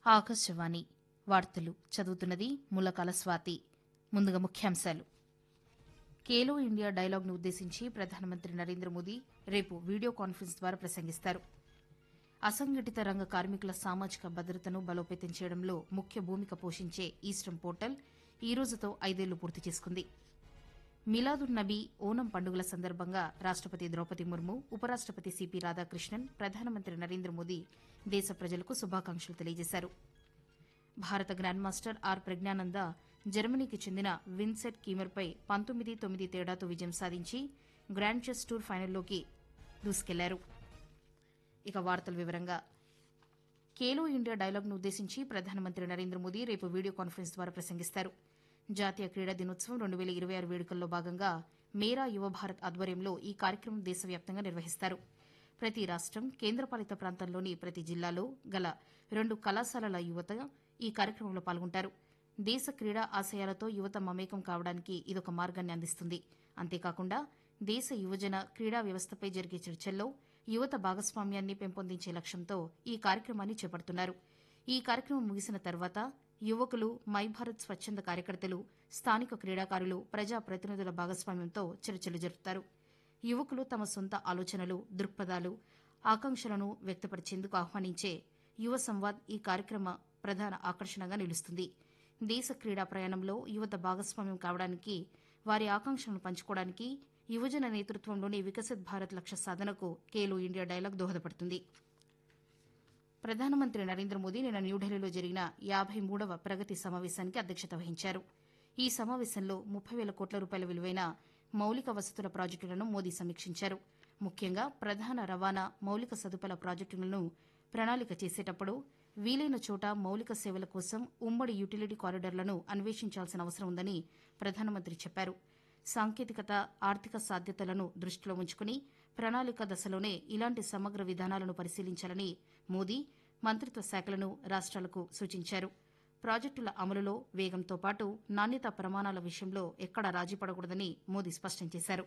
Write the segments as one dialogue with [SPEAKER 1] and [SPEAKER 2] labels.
[SPEAKER 1] ఆకాశవాణి వార్తలు చదువుతున్నది ములకాల స్వాతి ముందుగా ముఖ్యాంశాలు ఖేలో ఇండియా డైలాగ్ను ఉద్దేశించి ప్రధానమంత్రి నరేంద్ర మోదీ రేపు వీడియో కాన్ఫరెన్స్ ద్వారా ప్రసంగిస్తారు అసంఘటిత రంగ కార్మికుల సామాజిక భద్రతను బలోపేతం చేయడంలో ముఖ్య భూమిక పోషించే ఈస్టర్న్ పోర్టల్ ఈ రోజుతో ఐదేళ్లు పూర్తి చేసుకుంది మిలాదున్ నబీ ఓనం పండుగల సందర్భంగా రాష్టపతి ద్రౌపది ముర్ము ఉపరాష్టపతి సిపి రాధాకృష్ణన్ ప్రధానమంత్రి నరేంద్ర మోదీ దేశ ప్రజలకు శుభాకాంక్షలు తెలియజేశారు భారత గ్రాండ్ మాస్టర్ ఆర్ ప్రజ్ఞానంద జర్మనీకి చెందిన విన్సెట్ కీమర్పై పంతొమ్మిది తొమ్మిది తేడాతో విజయం సాధించి గ్రాండ్ చెస్ టూర్ ఫైనల్లోకి దూసుకెళ్లారు ఇక వార్తల వివరంగా ఖేలో ఇండియా డైలాగ్ను ఉద్దేశించి ప్రధానమంత్రి నరేంద్ర మోదీ రేపు వీడియో కాన్ఫరెన్స్ ద్వారా ప్రసంగిస్తారు జాతీయ క్రీడా దినోత్సవం రెండు వేల ఇరవై ఆరు వేడుకల్లో భాగంగా మేరా యువ భారత్ ఆధ్వర్యంలో ఈ కార్యక్రమం దేశవ్యాప్తంగా నిర్వహిస్తారు ప్రతి రాష్టం కేంద్రపాలిత ప్రాంతంలోని ప్రతి జిల్లాలో గల రెండు కళాశాలల యువత ఈ కార్యక్రమంలో పాల్గొంటారు దేశ క్రీడా ఆశయాలతో యువత మమేకం కావడానికి ఇదొక మార్గాన్ని అందిస్తుంది అంతేకాకుండా దేశ యువజన క్రీడా వ్యవస్థపై జరిగే చర్చల్లో యువత భాగస్వామ్యాన్ని పెంపొందించే లక్ష్యంతో ఈ కార్యక్రమాన్ని చేపడుతున్నారు ఈ కార్యక్రమం ముగిసిన తర్వాత యువకులు మై భారత్ స్వచ్ఛంద కార్యకర్తలు స్థానిక క్రీడాకారులు ప్రజా ప్రతినిధుల భాగస్వామ్యంతో చర్చలు జరుపుతారు యువకులు తమ సొంత ఆలోచనలు దృక్పథాలు ఆకాంక్షలను వ్యక్తపరిచేందుకు ఆహ్వానించే యువ సంవాద్ ఈ కార్యక్రమ ప్రధాన ఆకర్షణగా నిలుస్తుంది దేశ క్రీడా ప్రయాణంలో యువత భాగస్వామ్యం కావడానికి వారి ఆకాంక్షలను పంచుకోవడానికి యువజన నేతృత్వంలోని వికసిత్ భారత్ లక్ష్య సాధనకు ఖేలో ఇండియా డైలాగ్ దోహదపడుతుంది ప్రధానమంత్రి నరేంద్ర మోదీ నిన్న న్యూఢిల్లీలో జరిగిన యాబై మూడవ ప్రగతి సమావేశానికి అధ్యక్షత వహించారు ఈ సమావేశంలో ముప్పై వేల కోట్ల రూపాయల విలువైన మౌలిక వసతుల ప్రాజెక్టులను మోదీ సమీక్షించారు ముఖ్యంగా ప్రధాన రవాణా మౌలిక సదుపాయాల ప్రాజెక్టులను ప్రణాళిక చేసేటప్పుడు వీలైన చోట మౌలిక సేవల కోసం ఉమ్మడి యుటిలిటీ కారిడార్లను అన్వేషించాల్సిన అవసరం ఉందని ప్రధానమంత్రి చెప్పారు సాంకేతికత ఆర్థిక సాధ్యతలను దృష్టిలో ఉంచుకుని ప్రణాళిక దశలోనే ఇలాంటి సమగ్ర విధానాలను పరిశీలించాలని మోదీ మంత్రిత్వ శాఖలను రాష్ట్రాలకు సూచించారు ప్రాజెక్టుల అమలులో వేగంతో పాటు నాణ్యత ప్రమాణాల విషయంలో ఎక్కడా రాజీ పడకూడదని మోదీ స్పష్టం చేశారు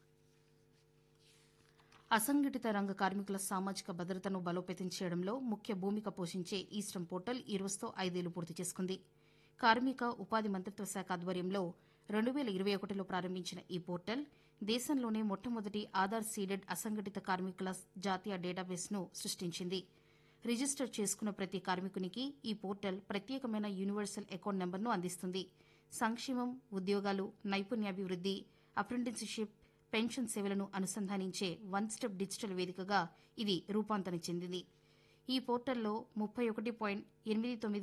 [SPEAKER 1] అసంఘటిత రంగ కార్మికుల సామాజిక భద్రతను బలోపేతం చేయడంలో ముఖ్య భూమిక పోషించే ఈస్టర్న్ పోర్టల్ ఈ రోజుతో ఐదేళ్లు పూర్తి చేసుకుంది కార్మిక ఉపాధి మంత్రిత్వ శాఖ ఆధ్వర్యంలో రెండు వేల ఇరవై ఒకటిలో ప్రారంభించిన ఈ పోర్టల్ దేశంలోనే మొట్టమొదటి ఆధార్ సీడెడ్ అసంఘటిత కార్మికుల జాతీయ డేటాబేస్ను సృష్టించింది రిజిస్టర్ చేసుకున్న ప్రతి కార్మికునికి ఈ పోర్టల్ ప్రత్యేకమైన యూనివర్సల్ అకౌంట్ నెంబర్ను అందిస్తుంది సంక్షేమం ఉద్యోగాలు నైపుణ్యాభివృద్ది అప్రెంటిస్షిప్ పెన్షన్ సేవలను అనుసంధానించే వన్ స్టెప్ డిజిటల్ వేదికగా ఇది రూపాంతరం చెందింది ఈ పోర్టల్లో ముప్పై ఒకటి పాయింట్ ఎనిమిది తొమ్మిది